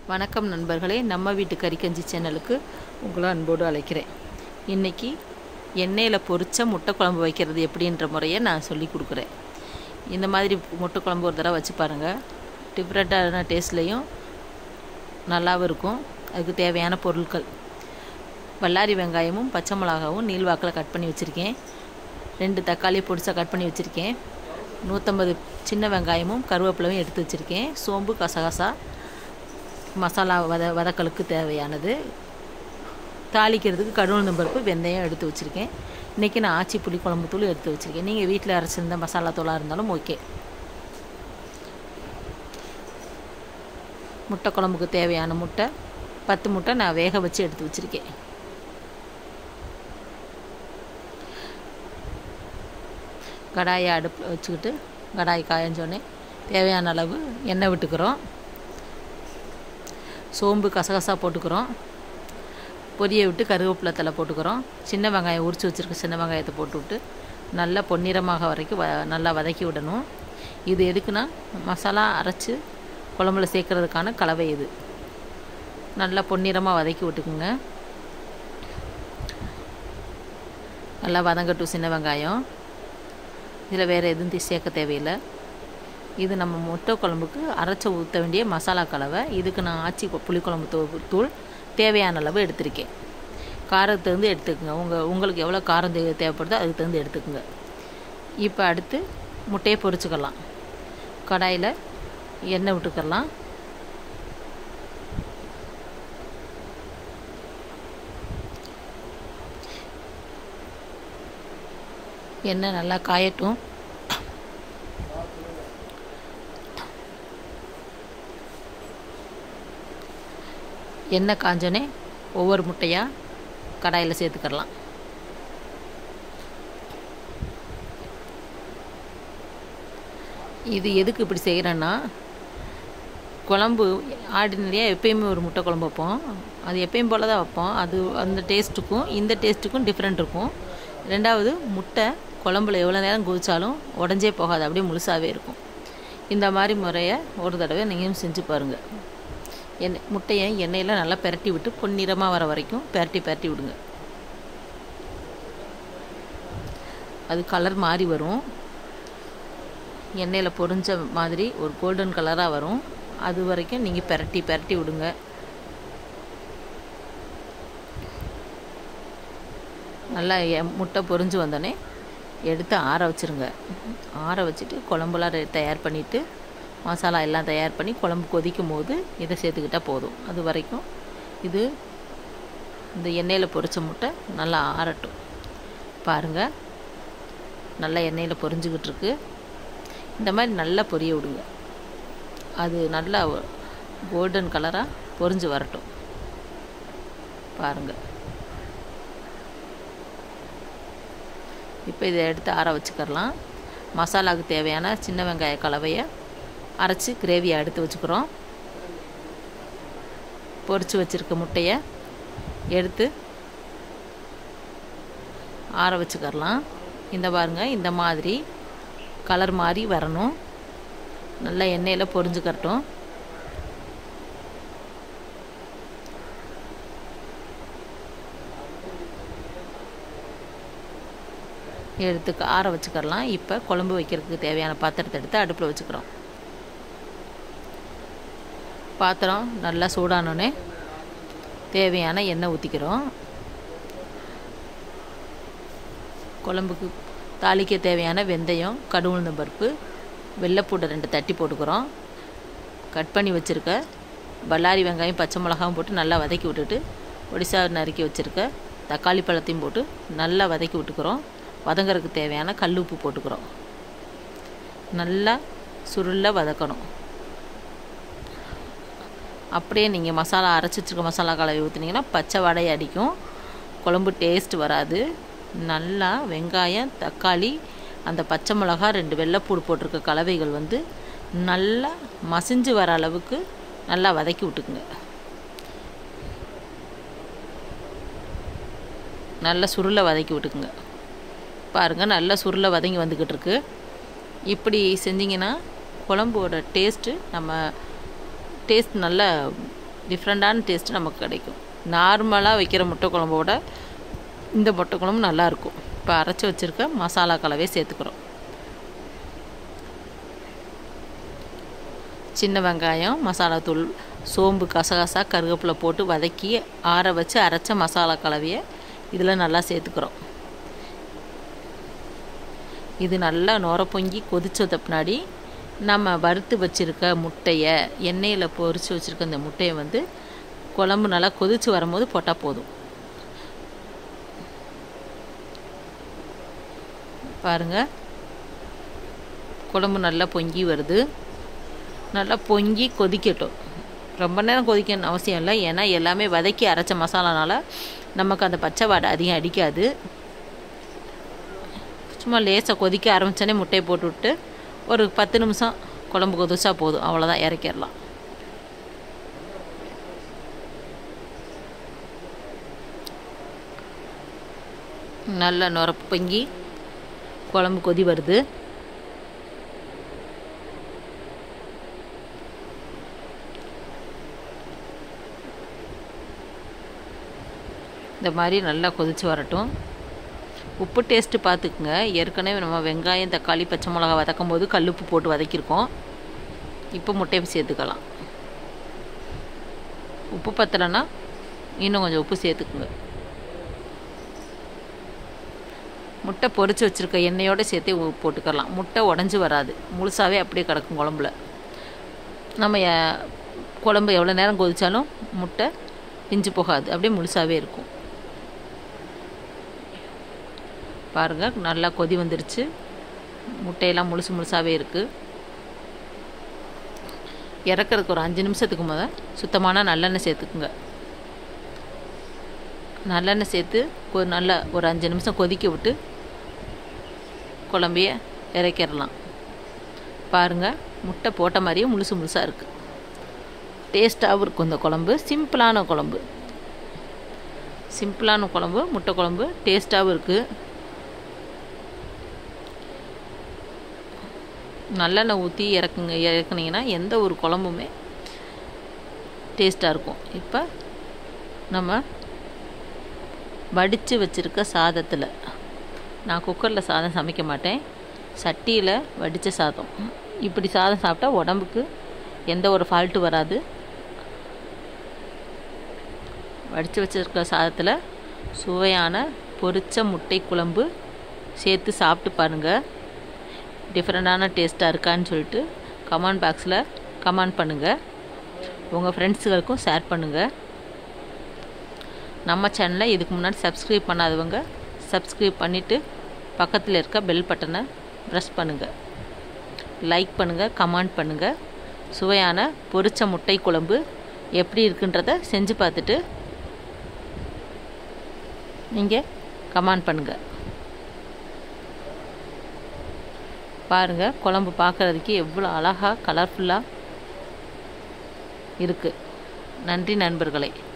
வணக்கம் நண்பர்களே நம்ம வீட்டு கறிக்கஞ்சி சேனலுக்கு உங்களை அன்போடு அழைக்கிறேன் இன்றைக்கி எண்ணெயில் பொரிச்ச முட்டை குழம்பு வைக்கிறது எப்படின்ற முறையை நான் சொல்லி கொடுக்குறேன் இந்த மாதிரி முட்டை குழம்பு ஒரு தடவை வச்சு பாருங்கள் டிஃப்ரெண்ட்டான டேஸ்ட்லேயும் நல்லாவும் இருக்கும் அதுக்கு தேவையான பொருட்கள் வல்லாரி வெங்காயமும் பச்சை மிளகாவும் நீள்வாக்கில் கட் பண்ணி வச்சுருக்கேன் ரெண்டு தக்காளி பொடிசாக கட் பண்ணி வச்சுருக்கேன் நூற்றம்பது சின்ன வெங்காயமும் கருவேப்பிலையும் எடுத்து வச்சுருக்கேன் சோம்பு கசகசா மசாலா வத வதக்கலுக்கு தேவையானது தாளிக்கிறதுக்கு கடுகு பருப்பு வெந்தயம் எடுத்து வச்சுருக்கேன் இன்றைக்கி நான் ஆச்சி புளி குழம்பு தூள் எடுத்து வச்சுருக்கேன் நீங்கள் வீட்டில் அரைச்சிருந்த மசாலா தூளாக இருந்தாலும் ஓகே முட்டை குழம்புக்கு தேவையான முட்டை பத்து முட்டை நான் வேக வச்சு எடுத்து வச்சுருக்கேன் கடாயை அடுப்பில் வச்சுக்கிட்டு கடாய் காயஞ்சோடனே தேவையான அளவு எண்ணெய் விட்டுக்கிறோம் சோம்பு கசகசா போட்டுக்கிறோம் பொரியை விட்டு கருவேப்பிலை தலை போட்டுக்கிறோம் சின்ன வெங்காயம் உரித்து வச்சுருக்க சின்ன வெங்காயத்தை போட்டு விட்டு நல்லா பொன்னிறமாக வரைக்கும் வ நல்லா வதக்கி விடணும் இது எதுக்குன்னா மசாலா அரைச்சி குழம்புல சேர்க்குறதுக்கான கலவை இது நல்லா பொன்னிறமாக வதக்கி விட்டுக்குங்க நல்லா வதங்கட்டும் சின்ன வெங்காயம் இதில் வேறு எதுவும் சேர்க்க தேவையில்லை இது நம்ம முட்டை குழம்புக்கு அரைச்சி ஊற்ற வேண்டிய மசாலா கலவை இதுக்கு நான் ஆச்சி புளிக்குழம்பு தூ தூள் தேவையான அளவு எடுத்திருக்கேன் காரத்தை வந்து எடுத்துக்கோங்க உங்கள் உங்களுக்கு எவ்வளோ காரம் தே தேவைப்படுதோ அதுக்கு தகுந்து எடுத்துக்கோங்க இப்போ அடுத்து முட்டையை பொரிச்சுக்கலாம் கடாயில் எண்ணெய் விட்டுக்கலாம் எண்ணெய் நல்லா காயட்டும் எண்ணெய் காஞ்சோன்னே ஒவ்வொரு முட்டையாக கடாயில் சேர்த்துக்கிடலாம் இது எதுக்கு இப்படி செய்கிறேன்னா குழம்பு ஆர்டினரியாக எப்பயுமே ஒரு முட்டை குழம்பு வைப்போம் அது எப்பயும் போல் தான் வைப்போம் அது அந்த டேஸ்ட்டுக்கும் இந்த டேஸ்ட்டுக்கும் டிஃப்ரெண்ட் இருக்கும் ரெண்டாவது முட்டை குழம்புல எவ்வளோ நேரம் கொதிச்சாலும் உடஞ்சே போகாது அப்படியே முழுசாகவே இருக்கும் இந்த மாதிரி முறையை ஒரு தடவை நீங்களும் செஞ்சு பாருங்கள் எண்ணெய் முட்டையை எண்ணெயில் நல்லா பெரட்டி விட்டு பொன்னிறமாக வர வரைக்கும் பெரட்டி பெரட்டி விடுங்க அது கலர் மாறி வரும் எண்ணெயில் பொரிஞ்ச மாதிரி ஒரு கோல்டன் கலராக வரும் அது வரைக்கும் நீங்கள் பெரட்டி பெரட்டி விடுங்க நல்லா முட்டை பொரிஞ்சு வந்தோடனே எடுத்து ஆற வச்சுருங்க ஆற வச்சுட்டு குழம்புலாம் தயார் பண்ணிவிட்டு மசாலா எல்லாம் தயார் பண்ணி குழம்பு கொதிக்கும் போது இதை சேர்த்துக்கிட்டால் போதும் அது வரைக்கும் இது இந்த எண்ணெயில் பொரிச்ச முட்டை நல்லா ஆறட்டும் பாருங்கள் நல்லா எண்ணெயில் பொரிஞ்சுக்கிட்டு இருக்கு இந்த மாதிரி நல்லா பொரிய விடுங்க அது நல்லா கோல்டன் கலராக பொரிஞ்சு வரட்டும் பாருங்கள் இப்போ இதை எடுத்து ஆற வச்சுக்கிறலாம் மசாலாவுக்கு தேவையான சின்ன வெங்காய கலவையை அரைச்சி கிரேவியை எடுத்து வச்சுக்கிறோம் பொரித்து வச்சுருக்க முட்டையை எடுத்து ஆற வச்சுக்கிறலாம் இந்த பாருங்கள் இந்த மாதிரி கலர் மாதிரி வரணும் நல்லா எண்ணெயில் பொரிஞ்சுக்கட்டும் எடுத்து ஆற வச்சுக்கிறலாம் இப்போ குழம்பு வைக்கிறதுக்கு தேவையான பாத்திரத்தை எடுத்து அடுப்பில் வச்சுக்கிறோம் பாத்திரம் நல்லா சூடானோடனே தேவையான எண்ணெய் ஊற்றிக்கிறோம் குழம்புக்கு தாளிக்க தேவையான வெந்தயம் கடுகுழுந்த பருப்பு வெள்ளைப்பூடை ரெண்டு தட்டி போட்டுக்கிறோம் கட் பண்ணி வச்சுருக்க பல்லாரி வெங்காயம் பச்சை மிளகாவும் போட்டு நல்லா வதக்கி விட்டுட்டு ஒடிசா நறுக்கி வச்சுருக்க தக்காளி பழத்தையும் போட்டு நல்லா வதக்கி விட்டுக்கிறோம் வதங்கறதுக்கு தேவையான கல் உப்பு போட்டுக்கிறோம் நல்லா சுருள வதக்கணும் அப்படியே நீங்கள் மசாலா அரைச்சி வச்சுருக்க மசாலா கலவை ஊற்றுனீங்கன்னா பச்சை வடை அடிக்கும் குழம்பு டேஸ்ட் வராது நல்லா வெங்காயம் தக்காளி அந்த பச்சை மிளகா ரெண்டு வெள்ளைப்பூடு போட்டிருக்க கலவைகள் வந்து நல்லா மசிஞ்சு வர அளவுக்கு நல்லா வதக்கி விட்டுக்குங்க நல்லா சுருளை வதக்கி விட்டுக்குங்க பாருங்கள் நல்லா சுருளை வதங்கி வந்துக்கிட்டு இருக்கு இப்படி செஞ்சிங்கன்னா குழம்போட டேஸ்ட்டு நம்ம டேஸ்ட் நல்லா டிஃப்ரெண்ட்டான டேஸ்ட்டு நமக்கு கிடைக்கும் நார்மலாக வைக்கிற முட்டை குழம்போட இந்த முட்டை குழம்பு நல்லாயிருக்கும் இப்போ அரைச்சி வச்சுருக்க மசாலா கலவையை சேர்த்துக்கிறோம் சின்ன வெங்காயம் மசாலா தூள் சோம்பு கசகசா கருவேப்பிலை போட்டு வதக்கி ஆற வச்சு அரைச்ச மசாலா கலவையை இதில் நல்லா சேர்த்துக்கிறோம் இது நல்லா நுர பொங்கி கொதிச்சத பின்னாடி நம்ம வறுத்து வச்சுருக்க முட்டையை எண்ணெயில் பொரித்து வச்சுருக்க இந்த முட்டையை வந்து குழம்பு நல்லா கொதித்து வரும்போது போட்டால் போதும் பாருங்கள் குழம்பு நல்லா பொங்கி வருது நல்லா பொங்கி கொதிக்கட்டும் ரொம்ப நேரம் கொதிக்கணும்னு அவசியம் இல்லை ஏன்னா எல்லாமே வதக்கி அரைச்ச மசாலானால நமக்கு அந்த பச்சை வாடை அதிகம் அடிக்காது சும்மா லேசாக கொதிக்க ஆரம்பித்தோன்னே முட்டையை போட்டு விட்டு ஒரு பத்து நிமிஷம் குழம்பு கொதிச்சா போதும் அவ்வளோதான் இறக்கிடலாம் நல்லா நுரப்பு பொங்கி குழம்பு கொதி வருது இந்த மாதிரி நல்லா கொதித்து வரட்டும் உப்பு டேஸ்ட்டு பார்த்துக்குங்க ஏற்கனவே நம்ம வெங்காயம் தக்காளி பச்சை மிளகா வதக்கும் போது கல்லுப்பு போட்டு வதக்கியிருக்கோம் இப்போ முட்டையை சேர்த்துக்கலாம் உப்பு பத்தலைன்னா இன்னும் கொஞ்சம் உப்பு சேர்த்துக்குங்க முட்டை பொரித்து வச்சுருக்க எண்ணெயோடு சேர்த்து போட்டுக்கலாம் முட்டை உடஞ்சி வராது முழுசாகவே அப்படியே கிடக்கும் குழம்புல நம்ம குழம்பு எவ்வளோ நேரம் கொதித்தாலும் முட்டை பிஞ்சு போகாது அப்படியே முழுசாகவே இருக்கும் பாருங்கள் நல்லா கொதி வந்துருச்சு முட்டையெல்லாம் முழுசு முழுசாகவே இருக்குது இறக்கிறதுக்கு ஒரு அஞ்சு நிமிஷத்துக்கு முத சுத்தமான நல்லெண்ணெய் சேர்த்துக்குங்க நல்லெண்ணெய் சேர்த்து ஒரு நல்ல ஒரு அஞ்சு நிமிஷம் கொதிக்க விட்டு குழம்பைய இறக்கிடலாம் பாருங்கள் முட்டை போட்ட மாதிரியே முழுசு முழுசாக இருக்குது டேஸ்ட்டாகவும் இருக்கும் இந்த குழம்பு சிம்பிளான குழம்பு சிம்பிளான குழம்பு முட்டை குழம்பு டேஸ்ட்டாகவும் இருக்குது நல்லெண்ணெய் ஊற்றி இறக்குங்க இறக்குனீங்கன்னா எந்த ஒரு குழம்புமே டேஸ்ட்டாக இருக்கும் இப்போ நம்ம வடித்து வச்சுருக்க சாதத்தில் நான் குக்கரில் சாதம் சமைக்க மாட்டேன் சட்டியில் வடித்த சாதம் இப்படி சாதம் சாப்பிட்டா உடம்புக்கு எந்த ஒரு ஃபால்ட்டு வராது வடித்து வச்சுருக்க சாதத்தில் சுவையான பொரிச்ச முட்டை குழம்பு சேர்த்து சாப்பிட்டு பாருங்கள் டிஃப்ரெண்ட்டான டேஸ்ட்டாக இருக்கான்னு சொல்லிட்டு கமெண்ட் பாக்ஸில் கமெண்ட் பண்ணுங்கள் உங்கள் ஃப்ரெண்ட்ஸுகளுக்கும் ஷேர் பண்ணுங்கள் நம்ம சேனலை இதுக்கு முன்னாடி சப்ஸ்கிரைப் பண்ணாதவங்க சப்ஸ்கிரைப் பண்ணிவிட்டு பக்கத்தில் இருக்க பெல் பட்டனை ப்ரெஸ் பண்ணுங்கள் லைக் பண்ணுங்கள் கமெண்ட் பண்ணுங்கள் சுவையான பொரிச்ச முட்டை குழம்பு எப்படி இருக்குன்றத செஞ்சு பார்த்துட்டு நீங்கள் கமெண்ட் பண்ணுங்கள் பாருங்கள் குழம்பு பார்க்குறதுக்கு எவ்வளோ அழகாக கலர்ஃபுல்லாக இருக்குது நன்றி நண்பர்களே